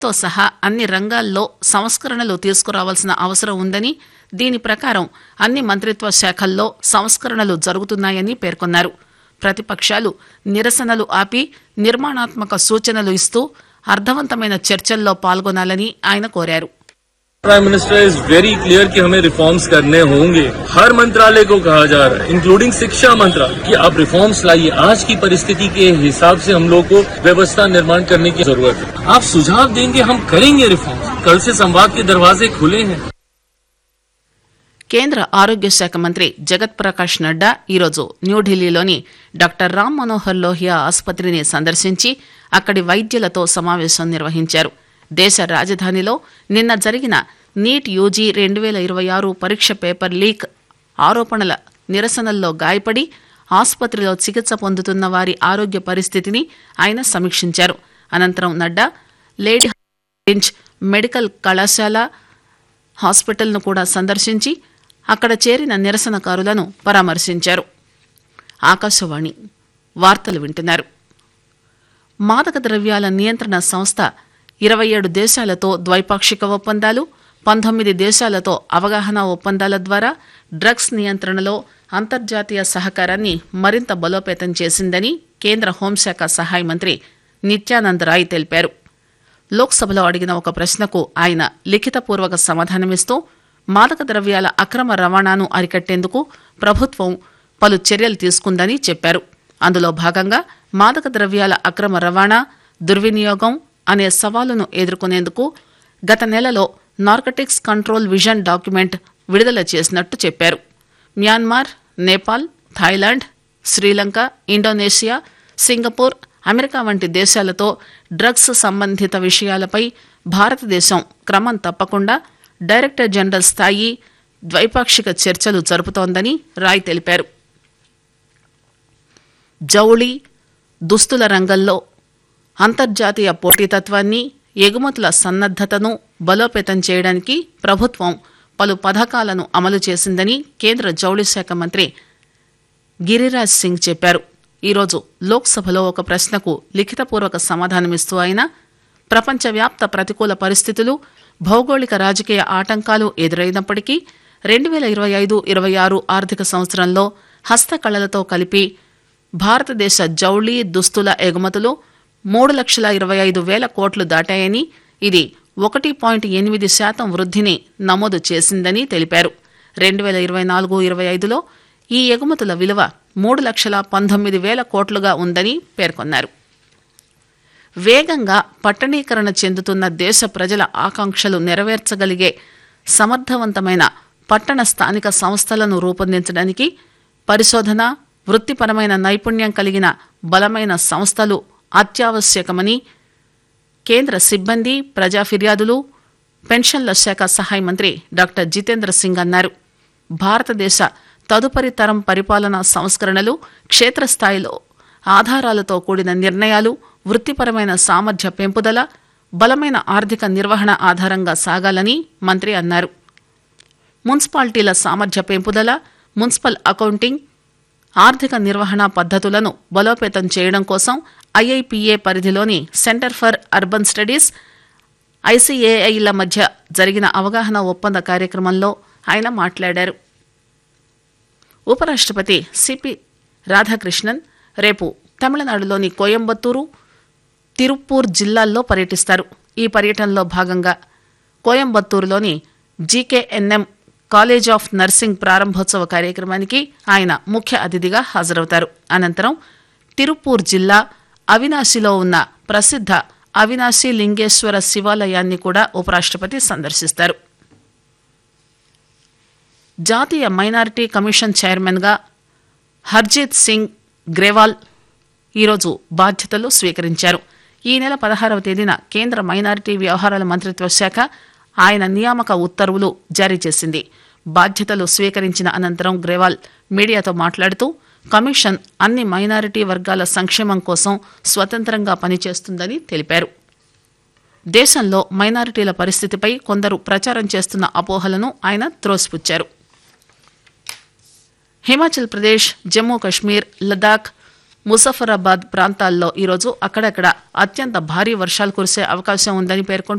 తో సహా అన్ని రంగాల్లో సంస్కరణలు తీసుకురావాల్సిన అవసరం ఉందని దీని ప్రకారం అన్ని మంత్రిత్వ శాఖల్లో సంస్కరణలు జరుగుతున్నాయని పేర్కొన్నారు ప్రతిపక్షాలు నిరసనలు ఆపి నిర్మాణాత్మక సూచనలు ఇస్తూ అర్థవంతమైన చర్చల్లో పాల్గొనాలని ఆయన కోరారు prime minister is very clear कि हमें रिफॉर्म्स करने होंगे हर मंत्रालय को कहा जा रहा है इंक्लूडिंग शिक्षा मंत्रालय कि आप रिफॉर्म्स लाइए आज की परिस्थिति के हिसाब से हम लोग को व्यवस्था निर्माण करने की जरूरत है आप सुझाव देंगे हम करेंगे रिफॉर्म्स कल से संवाद के दरवाजे खुले हैं కేంద్ర ఆరోగ్య శాఖ మంత్రి జగత్ ప్రకాష్ నడ్డా ఈరోజు న్యూఢిల్లీలోని డాక్టర్ రామ్ మనోహర్ లోహియా ఆసుపత్రిని సందర్శించి అక్కడి వైద్యులతో సమావేశం నిర్వహించారు దేశ రాజధానిలో నిన్న జరిగిన నీట్ యూజీ రెండు వేల ఇరవై ఆరు పరీక్ష పేపర్ లీక్ ఆరోపణల నిరసనల్లో గాయపడి ఆసుపత్రిలో చికిత్స పొందుతున్న వారి ఆరోగ్య పరిస్థితిని ఆయన సమీక్షించారు అనంతరం నడ్డా లేడీ హార్డింజ్ మెడికల్ కళాశాల హాస్పిటల్ను కూడా సందర్శించి అక్కడ చేరిన నిరసనకారులను పరామర్శించారు ఆకాశవాణి వార్తలు వింటున్నారు మాదక ద్రవ్యాల నియంత్రణ సంస్థ ఇరవై ఏడు దేశాలతో ద్వైపాక్షిక ఒప్పందాలు పంతొమ్మిది దేశాలతో అవగాహన ఒప్పందాల ద్వారా డ్రగ్స్ నియంత్రణలో అంతర్జాతీయ సహకారాన్ని మరింత బలోపేతం చేసిందని కేంద్ర హోంశాఖ సహాయ మంత్రి నిత్యానంద్ రాయ్ తెలిపారు లోక్సభలో అడిగిన ఒక ప్రశ్నకు ఆయన లిఖితపూర్వక సమాధానమిస్తూ మాదక ద్రవ్యాల అక్రమ రవాణాను అరికట్టేందుకు ప్రభుత్వం పలు చర్యలు తీసుకుందని చెప్పారు అందులో భాగంగా మాదక ద్రవ్యాల అక్రమ రవాణా దుర్వినియోగం అనే సవాలును ఎదుర్కొనేందుకు గత నెలలో నార్కటిక్స్ కంట్రోల్ విజన్ డాక్యుమెంట్ విడుదల చేసినట్టు చెప్పారు Myanmar Nepal Thailand Sri Lanka Indonesia Singapore America వంటి దేశాలతో డ్రగ్స్ సంబంధిత విషయాలపై భారతదేశం క్రమం తప్పకుండా డైరెక్టర్ జనరల్ స్థాయి ద్వైపాక్షిక చర్చలు జరుపుతోందని రాయ్ తెలిపారు జౌళి దుస్తుల రంగంలో అంతర్జాతీయ పోటీతత్వాన్ని ఎగుమతుల సన్నద్దతను బలోపేతం చేయడానికి ప్రభుత్వం పలు పథకాలను అమలు చేసిందని కేంద్ర జౌళి శాఖ మంత్రి గిరిరాజ్ సింగ్ చెప్పారు ఈరోజు లోక్సభలో ఒక ప్రశ్నకు లిఖితపూర్వక సమాధానమిస్తూ ఆయన ప్రపంచవ్యాప్త ప్రతికూల పరిస్థితులు భౌగోళిక రాజకీయ ఆటంకాలు ఎదురైనప్పటికీ రెండు వేల ఇరవై ఐదు ఇరవై ఆరు ఆర్థిక సంవత్సరంలో హస్తకళలతో కలిపి భారతదేశ జౌళి దుస్తుల ఎగుమతులు మూడు లక్షల ఇరవై ఐదు వేల కోట్లు దాటాయని ఇది ఒకటి పాయింట్ ఎనిమిది శాతం వృద్ధిని నమోదు చేసిందని తెలిపారు రెండు వేల ఇరవై నాలుగు ఇరవై ఐదులో ఈ ఎగుమతుల విలువ మూడు లక్షల పంతొమ్మిది వేల కోట్లుగా ఉందని పేర్కొన్నారు వేగంగా పట్టణీకరణ చెందుతున్న దేశ ప్రజల ఆకాంక్షలు నెరవేర్చగలిగే సమర్థవంతమైన పట్టణ స్థానిక సంస్థలను రూపొందించడానికి పరిశోధన వృత్తిపరమైన నైపుణ్యం కలిగిన బలమైన సంస్థలు అత్యావశ్యకమని కేంద్ర సిబ్బంది ప్రజా ఫిర్యాదులు పెన్షన్ల శాఖ సహాయ మంత్రి డాక్టర్ జితేంద్ర సింగ్ అన్నారు భారతదేశ తదుపరి తరం పరిపాలనా సంస్కరణలు క్షేత్రస్థాయిలో ఆధారాలతో కూడిన నిర్ణయాలు వృత్తిపరమైన సామర్థ్య పెంపుదల బలమైన ఆర్థిక నిర్వహణ ఆధారంగా సాగాలని మంత్రి అన్నారు మున్సిపాలిటీల సామర్థ్య పెంపుదల మున్సిపల్ అకౌంటింగ్ ఆర్థిక నిర్వహణ పద్ధతులను బలోపేతం చేయడం కోసం ఐఐపిఏ పరిధిలోని సెంటర్ ఫర్ అర్బన్ స్టడీస్ ఐసీఏఐల మధ్య జరిగిన అవగాహన ఒప్పంద కార్యక్రమంలో ఆయన మాట్లాడారు ఉపరాష్ట్రపతి సిపి రాధాకృష్ణన్ రేపు తమిళనాడులోని కోయంబత్తూరు తిరుప్పూర్ జిల్లాల్లో పర్యటిస్తారు ఈ పర్యటనలో భాగంగా కోయంబత్తూరులోని జీకేఎన్ఎం కాలేజ్ ఆఫ్ నర్సింగ్ ప్రారంభోత్సవ కార్యక్రమానికి ఆయన ముఖ్య అతిథిగా హాజరవుతారు అనంతరం తిరుప్పూర్ జిల్లా అవినాశిలో ఉన్న ప్రసిద్ధ అవినాశి లింగేశ్వర శివాలయాన్ని కూడా ఉపరాష్ట్రపతి సందర్శిస్తారు జాతీయ మైనారిటీ కమిషన్ చైర్మన్గా హర్జీత్ సింగ్ గ్రేవాల్ ఈరోజు బాధ్యతలు స్వీకరించారు ఈ నెల పదహారవ తేదీన కేంద్ర మైనారిటీ వ్యవహారాల మంత్రిత్వ శాఖ ఆయన నియామక ఉత్తర్వులు జారీ చేసింది బాధ్యతలు స్వీకరించిన అనంతరం గ్రేవాల్ మీడియాతో మాట్లాడుతూ కమిషన్ అన్ని మైనారిటీ వర్గాల సంక్షేమం కోసం స్వతంత్రంగా పనిచేస్తుందని తెలిపారు దేశంలో మైనారిటీల పరిస్థితిపై కొందరు ప్రచారం చేస్తున్న అపోహలను ఆయన త్రోసిపుచ్చారు హిమాచల్ ప్రదేశ్ జమ్మూ కశ్మీర్ లదాఖ్ ముజఫరాబాద్ ప్రాంతాల్లో ఈరోజు అక్కడక్కడ అత్యంత భారీ వర్షాలు కురిసే అవకాశం ఉందని పేర్కొంటూ